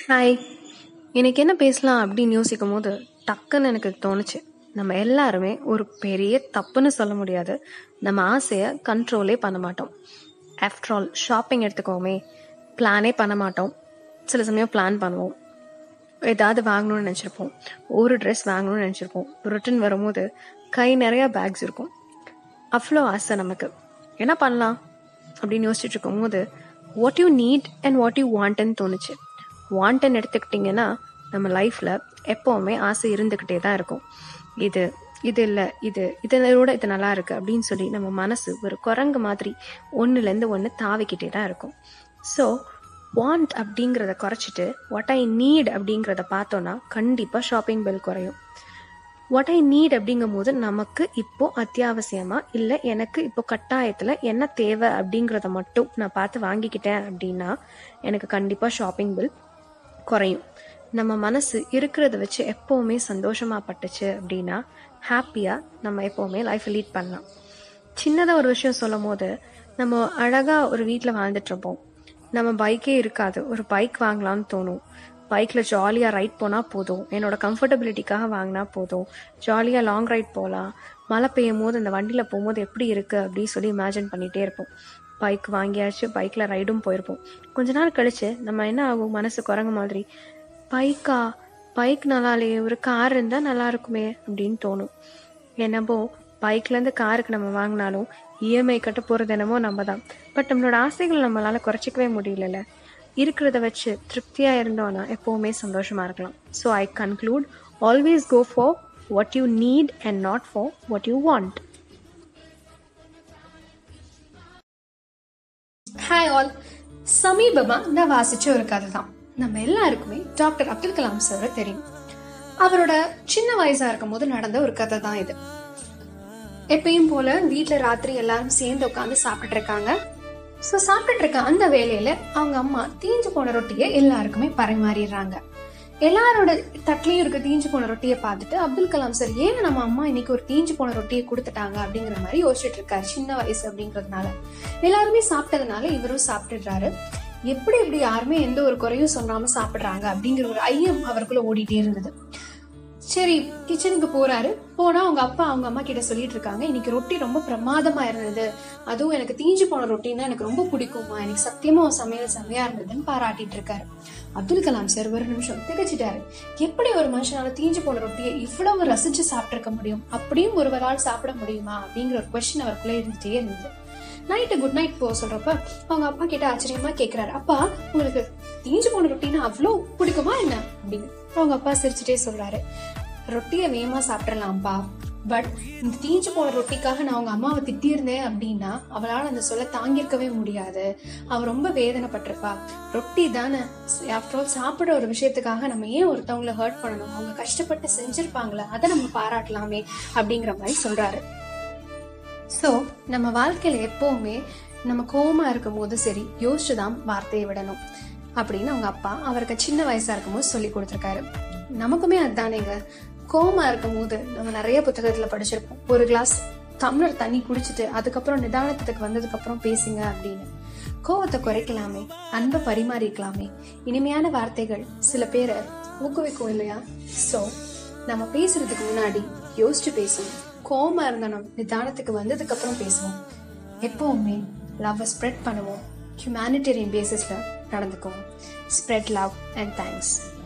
hi இன்னைக்கு என்ன பேசலாம் அப்படின்னு யோசிக்கும் போது டக்குன்னு எனக்கு தோணுச்சு நம்ம எல்லாருமே ஒரு பெரிய தப்புன்னு சொல்ல முடியாது நம்ம ஆசையை கண்ட்ரோலே பண்ண மாட்டோம் ஆஃப்டர் ஆல் ஷாப்பிங் எடுத்துக்கோமே பிளானே பண்ண மாட்டோம் சில சமயம் பிளான் பண்ணுவோம் ஏதாவது வாங்கணும்னு நினச்சிருப்போம் ஒரு ட்ரெஸ் வாங்கணும்னு நினச்சிருப்போம் ரிட்டன் வரும்போது கை நிறையா பேக்ஸ் இருக்கும் அவ்வளோ ஆசை நமக்கு என்ன பண்ணலாம் அப்படின்னு யோசிச்சுட்டு இருக்கும்போது what you need and what you வாண்ட்னு தோணுச்சு வாண்ட்னு எடுத்துக்கிட்டிங்கன்னா நம்ம லைஃப்பில் எப்போவுமே ஆசை இருந்துக்கிட்டே தான் இருக்கும் இது இது இல்லை இது இதனோட இது நல்லா இருக்கு அப்படின்னு சொல்லி நம்ம மனசு ஒரு குரங்கு மாதிரி ஒன்றுலேருந்து ஒன்று தாவிக்கிட்டே தான் இருக்கும் ஸோ வாண்ட் அப்படிங்கிறத குறைச்சிட்டு வாட் ஐ நீட் அப்படிங்கிறத பார்த்தோன்னா கண்டிப்பாக ஷாப்பிங் பில் குறையும் வாட் ஐ நீட் அப்படிங்கும் போது நமக்கு இப்போ அத்தியாவசியமா இல்லை எனக்கு இப்போ கட்டாயத்தில் என்ன தேவை அப்படிங்கிறத மட்டும் நான் பார்த்து வாங்கிக்கிட்டேன் அப்படின்னா எனக்கு கண்டிப்பாக ஷாப்பிங் பில் குறையும் நம்ம மனசு இருக்கிறத வச்சு எப்போவுமே சந்தோஷமா பட்டுச்சு அப்படின்னா ஹாப்பியாக நம்ம எப்போவுமே லைஃப்பை லீட் பண்ணலாம் சின்னதாக ஒரு விஷயம் சொல்லும் போது நம்ம அழகாக ஒரு வீட்டில் வாழ்ந்துட்டு இருப்போம் நம்ம பைக்கே இருக்காது ஒரு பைக் வாங்கலாம்னு தோணும் பைக்கில் ஜாலியாக ரைட் போனால் போதும் என்னோட கம்ஃபர்டபிலிட்டிக்காக வாங்கினா போதும் ஜாலியாக லாங் ரைட் போகலாம் மழை பெய்யும் போது அந்த வண்டியில் போகும்போது எப்படி இருக்குது அப்படின்னு சொல்லி இமேஜின் பண்ணிகிட்டே இருப்போம் பைக் வாங்கியாச்சு பைக்கில் ரைடும் போயிருப்போம் கொஞ்ச நாள் கழிச்சு நம்ம என்ன ஆகும் மனசு குரங்கு மாதிரி பைக்கா பைக் நல்லா இல்லையே ஒரு கார் இருந்தால் நல்லா இருக்குமே அப்படின்னு தோணும் என்னப்போ பைக்லேருந்து காருக்கு நம்ம வாங்கினாலும் இஎம்ஐ கட்ட போகிறது என்னமோ நம்ம தான் பட் நம்மளோட ஆசைகளை நம்மளால குறைச்சிக்கவே முடியலல்ல இருக்கிறத வச்சு திருப்தியாக இருந்தோன்னா எப்போவுமே சந்தோஷமாக இருக்கலாம் so I conclude always go for what you need and not for what you want hi all சமீபமா நான் வாசிச்ச ஒரு கதை தான் நம்ம எல்லாருக்குமே டாக்டர் அப்துல் கலாம் சார் தெரியும் அவரோட சின்ன வயசா இருக்கும் போது நடந்த ஒரு கதை தான் இது எப்பயும் போல வீட்ல ராத்திரி எல்லாரும் சேர்ந்து உட்காந்து சாப்பிட்டுட்டு இருக்காங்க ஸோ சாப்பிட்டுட்டு இருக்க அந்த வேலையில அவங்க அம்மா தீஞ்சு போன ரொட்டியை எல்லாருக்குமே பரிமாறிடுறாங்க எல்லாரோட தட்லயும் இருக்க தீஞ்சு போன ரொட்டியை பார்த்துட்டு அப்துல் கலாம் சார் ஏன் நம்ம அம்மா இன்னைக்கு ஒரு தீஞ்சு போன ரொட்டியை கொடுத்துட்டாங்க அப்படிங்கிற மாதிரி யோசிச்சுட்டு இருக்காரு சின்ன வயசு அப்படிங்கறதுனால எல்லாருமே சாப்பிட்டதுனால இவரும் சாப்பிட்டுடுறாரு எப்படி இப்படி யாருமே எந்த ஒரு குறையும் சொல்லாம சாப்பிடுறாங்க அப்படிங்கிற ஒரு ஐயம் அவருக்குள்ள ஓடிட்டே இருந்தது சரி கிச்சனுக்கு போறாரு போனா அவங்க அப்பா அவங்க அம்மா கிட்ட சொல்லிட்டு இருக்காங்க இன்னைக்கு ரொட்டி ரொம்ப பிரமாதமா இருந்தது அதுவும் எனக்கு தீஞ்சு போன ரொட்டின்னா எனக்கு ரொம்ப பிடிக்குமா எனக்கு சத்தியமா உன் சமையல் செம்மையா இருந்ததுன்னு பாராட்டிட்டு இருக்காரு அப்துல் கலாம் சார் ஒரு நிமிஷம் திகச்சிட்டாரு எப்படி ஒரு மனுஷனால தீஞ்சு போன ரொட்டியை இவ்வளவு ரசிச்சு சாப்பிட்டிருக்க முடியும் அப்படியும் ஒருவரால் சாப்பிட முடியுமா அப்படிங்கிற ஒரு கொஸ்டின் அவருக்குள்ள இருந்துட்டே இருந்தது நைட்டு குட் நைட் போக சொல்றப்ப அவங்க அப்பா கிட்ட ஆச்சரியமா கேக்குறாரு அப்பா உங்களுக்கு தீஞ்சு போன ரொட்டினா அவ்வளோ பிடிக்குமா என்ன அப்படின்னு அவங்க அப்பா சிரிச்சுட்டே சொல்றாரு ரொட்டியை வேகமா சாப்பிடலாம்ப்பா பட் இந்த தீஞ்சு போன ரொட்டிக்காக நான் அவங்க அம்மாவை திட்டியிருந்தேன் அப்படின்னா அவளால் அந்த சொல்ல தாங்கியிருக்கவே முடியாது அவ ரொம்ப வேதனைப்பட்டிருப்பா ரொட்டி தானே ஆஃப்டர் ஆல் சாப்பிட ஒரு விஷயத்துக்காக நம்ம ஏன் ஒருத்தவங்களை ஹர்ட் பண்ணணும் அவங்க கஷ்டப்பட்டு செஞ்சிருப்பாங்களே அதை நம்ம பாராட்டலாமே அப்படிங்கிற மாதிரி சொல்றாரு ஸோ நம்ம வாழ்க்கையில எப்பவுமே நம்ம கோவமா இருக்கும் போது சரி யோசிச்சுதான் வார்த்தையை விடணும் அப்படின்னு அவங்க அப்பா அவருக்கு சின்ன வயசா இருக்கும்போது சொல்லி கொடுத்துருக்காரு நமக்குமே அதுதானேங்க கோவமா இருக்கும் போது நம்ம நிறைய புத்தகத்துல படிச்சிருப்போம் ஒரு கிளாஸ் டம்ளர் தண்ணி குடிச்சிட்டு அதுக்கப்புறம் நிதானத்துக்கு வந்ததுக்கு அப்புறம் பேசுங்க அப்படின்னு கோவத்தை குறைக்கலாமே அன்பை பரிமாறிக்கலாமே இனிமையான வார்த்தைகள் சில பேரை ஊக்குவிக்கும் இல்லையா சோ நம்ம பேசுறதுக்கு முன்னாடி யோசிச்சு பேசுவோம் கோவமா இருந்தாலும் நிதானத்துக்கு வந்ததுக்கு அப்புறம் பேசுவோம் எப்பவுமே லவ்வை ஸ்ப்ரெட் பண்ணுவோம் ஹியூமனிடேரியன் பேசிஸ்ல நடந்துக்குவோம் ஸ்ப்ரெட் லவ் அண்ட் தேங்க்ஸ்